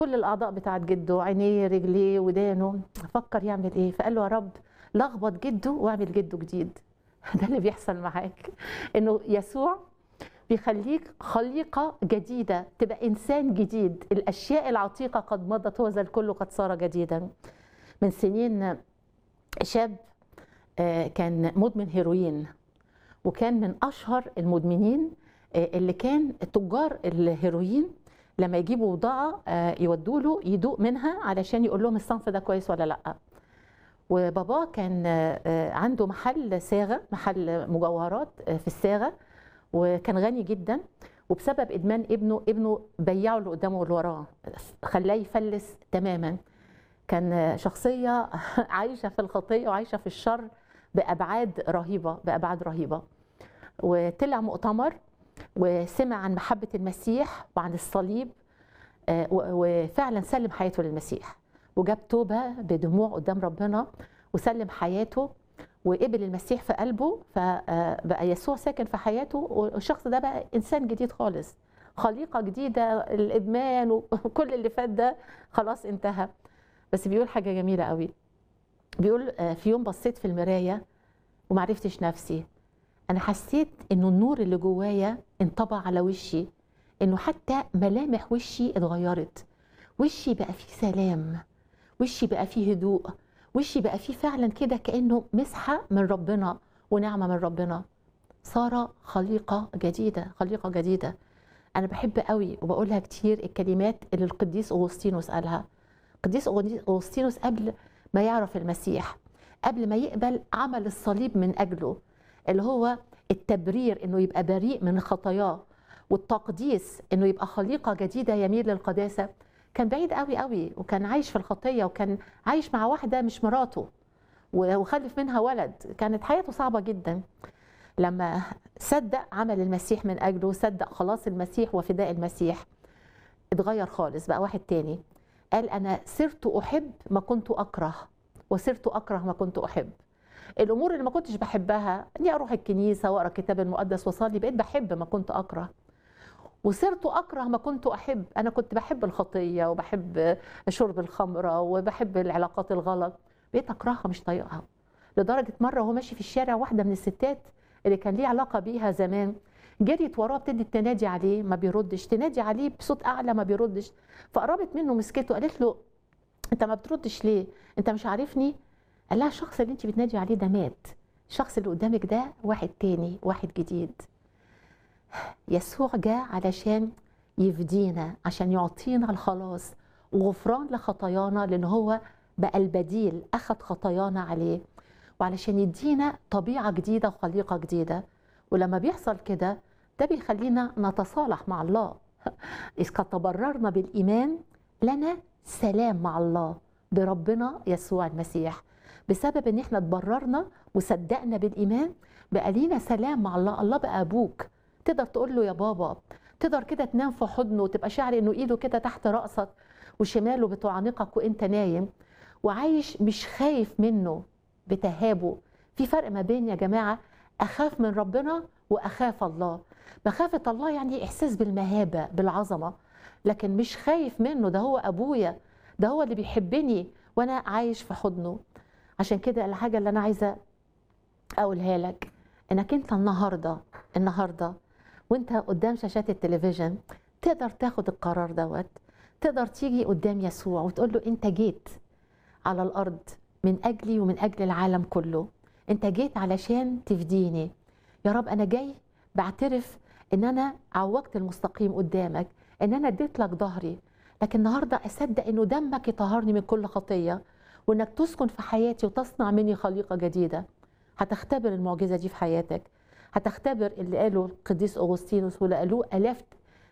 كل الاعضاء بتاعت جده عينيه رجليه ودانه فكر يعمل ايه فقال له يا رب لخبط جده واعمل جده جديد ده اللي بيحصل معاك انه يسوع بيخليك خليقة جديدة تبقى إنسان جديد الأشياء العتيقة قد مضت وذا الكل قد صار جديدا من سنين شاب آه، كان مدمن هيروين وكان من أشهر المدمنين آه، اللي كان تجار الهيروين لما يجيبوا بضاعة آه، يودوا له يدوق منها علشان يقول لهم الصنف ده كويس ولا لأ وباباه كان آه، آه، عنده محل صاغة محل مجوهرات آه، في الصاغة وكان غني جدا وبسبب ادمان ابنه ابنه بيعه اللي قدامه واللي وراه خلاه يفلس تماما كان شخصيه عايشه في الخطيه وعايشه في الشر بابعاد رهيبه بابعاد رهيبه وطلع مؤتمر وسمع عن محبه المسيح وعن الصليب آه، و- وفعلا سلم حياته للمسيح وجاب توبه بدموع قدام ربنا وسلم حياته وقبل المسيح في قلبه فبقى يسوع ساكن في حياته والشخص ده بقى انسان جديد خالص خليقه جديده الادمان وكل اللي فات ده خلاص انتهى بس بيقول حاجه جميله قوي بيقول آه، في يوم بصيت في المرايه ومعرفتش نفسي انا حسيت انه النور اللي جوايا انطبع على وشي انه حتى ملامح وشي اتغيرت وشي بقى فيه سلام وشي بقى فيه هدوء وشي بقى فيه فعلا كده كانه مسحه من ربنا ونعمه من ربنا صار خليقه جديده خليقه جديده انا بحب قوي وبقولها كتير الكلمات اللي القديس اغسطينوس قالها القديس اغسطينوس قبل ما يعرف المسيح قبل ما يقبل عمل الصليب من اجله اللي هو التبرير انه يبقى بريء من خطاياه والتقديس انه يبقى خليقه جديده يميل للقداسه كان بعيد قوي قوي وكان عايش في الخطيه وكان عايش مع واحده مش مراته وخلف منها ولد كانت حياته صعبه جدا لما صدق عمل المسيح من اجله صدق خلاص المسيح وفداء المسيح اتغير خالص بقى واحد تاني قال انا صرت احب ما كنت اكره وصرت اكره ما كنت احب الامور اللي ما كنتش بحبها اني اروح الكنيسه واقرا الكتاب المقدس واصلي بقيت بحب ما كنت اكره وصرت اكره ما كنت احب انا كنت بحب الخطيه وبحب شرب الخمره وبحب العلاقات الغلط بقيت اكرهها مش طايقها لدرجه مره وهو ماشي في الشارع واحده من الستات اللي كان ليه علاقه بيها زمان جريت وراه ابتدت تنادي عليه ما بيردش تنادي عليه بصوت اعلى ما بيردش فقربت منه مسكته قالت له انت ما بتردش ليه انت مش عارفني قال لها الشخص اللي انت بتنادي عليه ده مات الشخص اللي قدامك ده واحد تاني واحد جديد يسوع جاء علشان يفدينا عشان يعطينا الخلاص وغفران لخطايانا لان هو بقى البديل اخذ خطايانا عليه وعلشان يدينا طبيعه جديده وخليقه جديده ولما بيحصل كده ده بيخلينا نتصالح مع الله إذ قد تبررنا بالإيمان لنا سلام مع الله بربنا يسوع المسيح بسبب ان احنا اتبررنا وصدقنا بالإيمان بقى لينا سلام مع الله الله بقى أبوك تقدر تقول له يا بابا تقدر كده تنام في حضنه وتبقى شاعر انه ايده كده تحت رأسك وشماله بتعانقك وانت نايم وعايش مش خايف منه بتهابه في فرق ما بين يا جماعة أخاف من ربنا وأخاف الله مخافة الله يعني إحساس بالمهابة بالعظمة لكن مش خايف منه ده هو أبويا ده هو اللي بيحبني وأنا عايش في حضنه عشان كده الحاجة اللي أنا عايزة أقولها لك إنك أنت النهاردة النهاردة وأنت قدام شاشات التلفزيون تقدر تاخد القرار دوت تقدر تيجي قدام يسوع وتقول له أنت جيت على الأرض من أجلي ومن أجل العالم كله أنت جيت علشان تفديني يا رب أنا جاي بعترف ان انا عوجت المستقيم قدامك ان انا اديت لك ظهري لكن النهارده اصدق انه دمك يطهرني من كل خطيه وانك تسكن في حياتي وتصنع مني خليقه جديده هتختبر المعجزه دي في حياتك هتختبر اللي قاله القديس اغسطينوس واللي قالوه الاف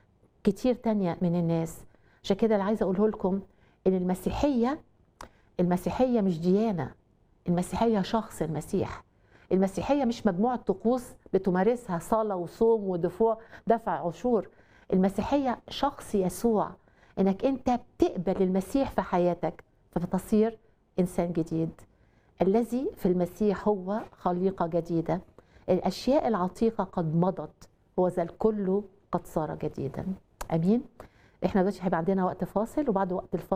كتير تانية من الناس عشان كده اللي عايزه اقوله لكم ان المسيحيه المسيحيه مش ديانه المسيحيه شخص المسيح المسيحيه مش مجموعه طقوس بتمارسها صلاه وصوم ودفوع دفع عشور المسيحيه شخص يسوع انك انت بتقبل المسيح في حياتك فبتصير انسان جديد الذي في المسيح هو خليقه جديده الاشياء العتيقه قد مضت وذا الكل قد صار جديدا امين احنا دلوقتي هيبقى عندنا وقت فاصل وبعد وقت الفاصل